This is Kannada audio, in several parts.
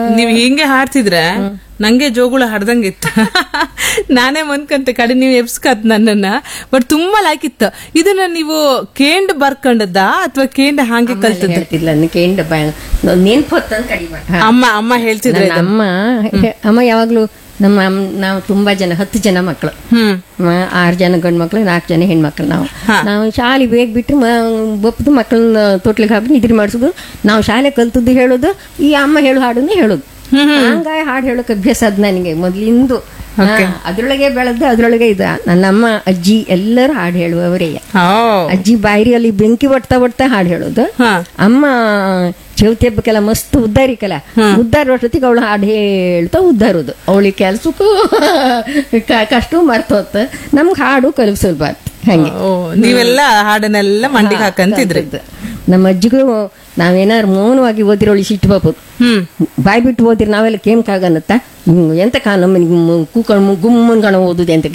ನೀವ್ ಹಿಂಗೆ ಹಾಡ್ತಿದ್ರೆ ನಂಗೆ ಜೋಗುಳ ಹಾಡ್ದಂಗಿತ್ತು ನಾನೇ ಮನ್ಕಂತೆ ಕಡೆ ನೀವು ಎಬ್ಸ್ಕತ್ ನನ್ನನ್ನ ಬಟ್ ತುಂಬಾ ಲೈಕ್ ಇತ್ತು ಇದನ್ನ ನೀವು ಕೇಂಡ್ ಬರ್ಕೊಂಡದ್ದ ಅಥವಾ ಕೇಂಡ್ ಹಾಗೆ ಕಲ್ತದ್ದ ಹೇಳ್ತಿಲ್ಲ ಕೇಂಡ ನೆನ್ಪು ಹೊತ್ತಂದ್ ಕಡಿಮೆ ಹಾ. ಅಮ್ಮ ಅಮ್ಮ ಹೇಳ್ತಿದ್ರೆ ನನ್ನ ಅಮ್ಮ ಹೆ- ಅಮ್ಮ ಯಾವಾಗ್ಲೂ ನಮ್ಮ ಅಮ್ಮ- ನಾವು ತುಂಬಾ ಜನ ಹತ್ತು ಜನ ಮಕ್ಕಳು ಹ್ಮ್ ಮ- ಆರು ಜನ ಗಂಡು ಮಕ್ಕಳು ನಾಲ್ಕು ಜನ ಹೆಣ್ಮಕ್ಳು ನಾವು ನಾವು ಶಾಲೆ ಬೇಗ ಬಿಟ್ಟು ಬಪ್ಪದು ಮಕ್ಕಳನ್ನ ತೊಟ್ಲಿಗೆ ಹಾಕಿ ಇದ್ರಿ ಮಾಡಿಸೋದು ನಾವು ಶಾಲೆ ಕಲ್ತದ್ದು ಹೇಳೋದು ಈ ಅಮ್ಮ ಹೇಳು ಹಾಡನ್ನೇ ಹೇಳೋದು ಹಂಗಾಗಿ ಹಾಡು ಹೇಳೋಕೆ ಅಭ್ಯಾಸ ಅದ್ ನನಗೆ ಮೊದ್ಲಿಂದು ಹಾ, ಅದ್ರೊಳಗೆ ಬೆಳೆದು ಅದ್ರೊಳಗೆ ಇದು ನನ್ನಮ್ಮ ಅಜ್ಜಿ ಎಲ್ಲರೂ ಹಾಡು ಹೇಳುವವರೇ ಓ ಅಜ್ಜಿ ಬಾಯಿರಿಯಲ್ಲಿ ಬೆಂಕಿ ಒಡ್ತಾ ಒಡ್ತಾ ಹಾಡು ಹೇಳೋದು ಹಾ ಅಮ್ಮ ಚೌತಿ ಹಬ್ಬಕ್ಕೆಲ್ಲ ಮಸ್ತ್ ಉದ್ದಾರಿಕಲ್ಲ ಉದ್ದಾರ ಅಷ್ಟೊತ್ತಿಗೆ ಅವಳು ಹಾಡು ಹೇಳ್ತಾ ಉದ್ದಾರೋದು ಅವಳಿಗೆ ಕೆಲ್ಸಕ್ಕೂ ಕ- ಕಷ್ಟ ಮರ್ತೋತ ನಮ್ಗೆ ಹಾಡು ಕಲಿಗೆ ಸುಲಭ ಆತ್. ಹಂಗೆ ಓ ನೀವೆಲ್ಲ ಹಾಡನ್ನೆಲ್ಲ ಮಂಡಿಗೆ ಹಾಕಂತಿದ್ರಿ ನಮ್ಮ ಅಜ್ಜಿಗೂ ನಾವೇನಾದ್ರು ಮೌನವಾಗಿ ಓದಿರೋಳಿ ಸಿಟ್ಟು ಬಾಪದು ಹ್ಮ್ ಬಾಯ್ ಬಿಟ್ಟು ಓದಿರಿ ನಾವೆಲ್ಲ ಕೇಮ್ಕಾಗನ್ನತ್ತ ಹ್ಮ್, ಎಂತ ಕಾ ನಮ್ಮ ಕೂಕೊಂಡು ಗುಮ್ಮನ್ ಕಣ ಓದುದೆ ಅಂತ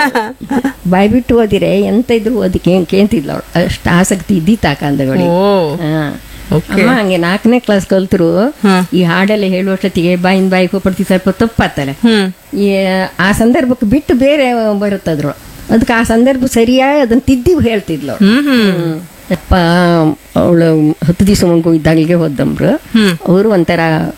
ಬಾಯ್ ಬಿಟ್ಟು ಓದಿರೆ ಎಂತ ಇದ್ರು ಓದಿ ಕೇಂ ಕೇಂತಿದ್ಲ ಅವಳು ಅಷ್ಟು ಆಸಕ್ತಿ ಇದ್ದಿತ್ತು ಆ ಕಾಲದವಳಿಗೆ ಓ ಹಾ. Okay. ಅಮ್ಮ ಹಂಗೆ ನಾಲ್ಕನೇ ಕ್ಲಾಸ್ ಕಲ್ತರು ಹಾ. ಈ ಹಾಡೆಲ್ಲ ಹೇಳುವಷ್ಟೊತ್ತಿಗೆ ಬಾಯಿಂದ ಬಾಯಿ ಹೋಗ್ಬಿಡ್ತಿ ಸ್ವಲ್ಪ ತಪ್ಪಾತಲ್ಲ ಹ್ಮ್ ಈ ಆ ಸಂದರ್ಭಕ್ಕೆ ಬಿಟ್ಟು ಬೇರೆ ಬರುತ್ತದ್ರು ಅದಕ್ಕೆ ಆ ಸಂದರ್ಭ ಸರಿಯಾಗಿ ಅದನ್ನ ತಿದ್ದಿ ಹೇಳ್ತಿದ್ಲು ಅವ್ಳು. ಹ್ಮ್ ಹ್ಮ್ ಅಪ್ಪ ಅವಳು ಹತ್ತು ದಿವಸ ಮುಂಗು ಇದ್ದಾಗಲಿಗೆ ಹೋದಮ್ರು ಹ್ಮ್. ಅವರು ಒಂಥರ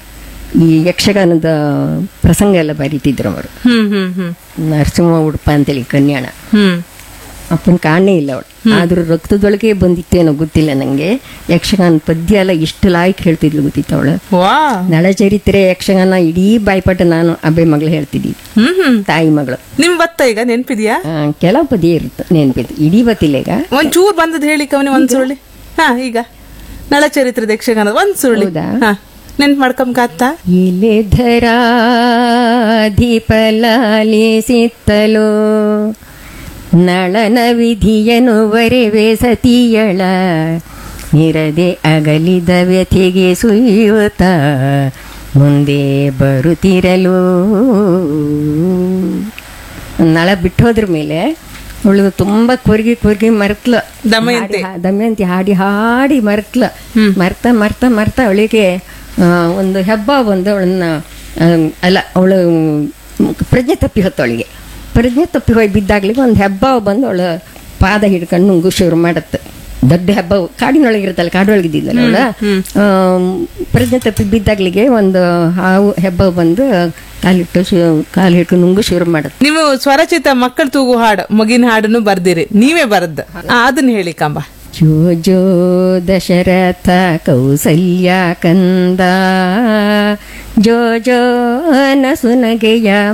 ಈ ಯಕ್ಷಗಾನದ ಪ್ರಸಂಗ ಎಲ್ಲ ಬರೀತಿದ್ರು ಅವರು ಹ್ಮ್ ಹ್ಮ್ ಹ್ಮ್ ನರಸಿಂಹ ಉಡುಪ ಅಂತೇಳಿ ಕನ್ಯಾಣ ಹ್ಮ್ ಅಪ್ಪನ ಕಾಣೇ ಇಲ್ಲ ಅವಳು ಆದ್ರೂ ರಕ್ತದೊಳಗೆ ಬಂದಿತ್ತೇನೋ ಗೊತ್ತಿಲ್ಲ ನಂಗೆ ಯಕ್ಷಗಾನ ಪದ್ಯ ಎಲ್ಲ ಇಷ್ಟು ಲಾಯ್ಕ್ ಹೇಳ್ತಿದ್ಲು ಗೊತ್ತಿತ್ತು ಅವಳು ವಾ ನಳಚರಿತ್ರೆ ಯಕ್ಷಗಾನ ಇಡೀ ಬಾಯ್ಪಾಟ ನಾನು ಅಬ್ಬೆ ಮಗಳು ಹೇಳ್ತಿದ್ದಿ ಹ್ಮ್ ಹ್ಮ್ ತಾಯಿ ಮಗಳು ನಿಮ್ ಬತ್ತ ಈಗ ನೆನ್ಪಿದ್ಯಾ ಆ, ಕೆಲವು ಪದ್ಯ ಇರುತ್ತೆ ನೆನ್ಪಿತ್ತು ಇಡೀ ಗೊತ್ತಿಲ್ಲ ಈಗ ಒಂದ್ ಚೂರ್ ಬಂದದ್ ಹೇಳಿ ಕವನಿ ಒಂದ್ ಸುರುಳಿ ಹಾ ಈಗ ನಳಚರಿತ್ರದ ಯಕ್ಷಗಾನ ಒಂದ್ ಸುರುಳಿ ಹೌದಾ? ಹಾ ನೆನ್ಪ್ ಮಾಡ್ಕೊಂಬತ್ತ ಇಲೆ ಧರಾಧಿಪಲಾಲಿಸಿತ್ತಲೋ ನಳನ ವಿಧಿಯನು ವರೆವೆ ಸತಿಯಳ ನಿರದೆ ಅಗಲಿದ ವ್ಯಥೆಗೆ ಸುಯ್ಯುತ್ತ ಮುಂದೆ ಬರುತ್ತಿರಲು ನಳ ಬಿಟ್ಟು ಹೋದ್ರ ಮೇಲೆ ಅವಳು ತುಂಬಾ ಕೊರ್ಗಿ ಕೊರ್ಗಿ ಮರ್ತ್ಲು ದಮಯಂತಿ. ಹಾಡಿ- ದಮಯಂತಿ ಹಾಡಿ ಹಾಡಿ ಮರ್ತ್ಲ ಮರ್ತ ಮರ್ತ ಮರ್ತ ಅವಳಿಗೆ ಆ, ಒಂದು ಹೆಬ್ಬ ಬಂದು ಅವಳನ್ನ ಆ, ಅಲ್ಲ ಅವಳು ಪ್ರಜ್ಞೆ ತಪ್ಪಿ ಹೊತ್ತು ಅವಳಿಗೆ ಪ್ರಜ್ಞೆ ತಪ್ಪಿ ಹೋಗಿ ಬಿದ್ದಾಗ್ಲಿಗೆ ಒಂದು ಹೆಬ್ಬ ಬಂದು ಅವಳ ಪಾದ ಹಿಡ್ಕೊಂಡು ನುಂಗು ಶುರು ಮಾಡತ್ತೆ ದೊಡ್ಡ ಹೆಬ್ಬ ಕಾಡಿನೊಳಗೆ ಇರುತ್ತಲ್ಲ ಕಾಡೊಳಗಿದ್ದಿದ್ದಲ್ಲ ಅವಳ ಪ್ರಜ್ಞೆ ತಪ್ಪಿ ಬಿದ್ದಾಗ್ಲಿಗೆ ಒಂದು ಹಾವು ಹೆಬ್ಬ ಬಂದು ಕಾಲಿಟ್ಟು ಶು- ಕಾಲು ಹಿಡ್ಕೊಂಡು ನುಂಗು ಶುರು ಮಾಡತ್ತೆ ನೀವು ಸ್ವರಚಿತ ಮಕ್ಕಳು ತೂಗು ಹಾಡು ಮಗಿನ ಹಾಡನ್ನು ಬರ್ದಿರಿ ನೀವೇ ಬರದ್ ಅದನ್ನ ಹೇಳಿ ಕಂಬ ಜೋ ಜೋ ದಶರಥ ಕೌಸಲ್ಯ ಕಂದ ಜೋ ಜೋ ನಸುನಗೆಯ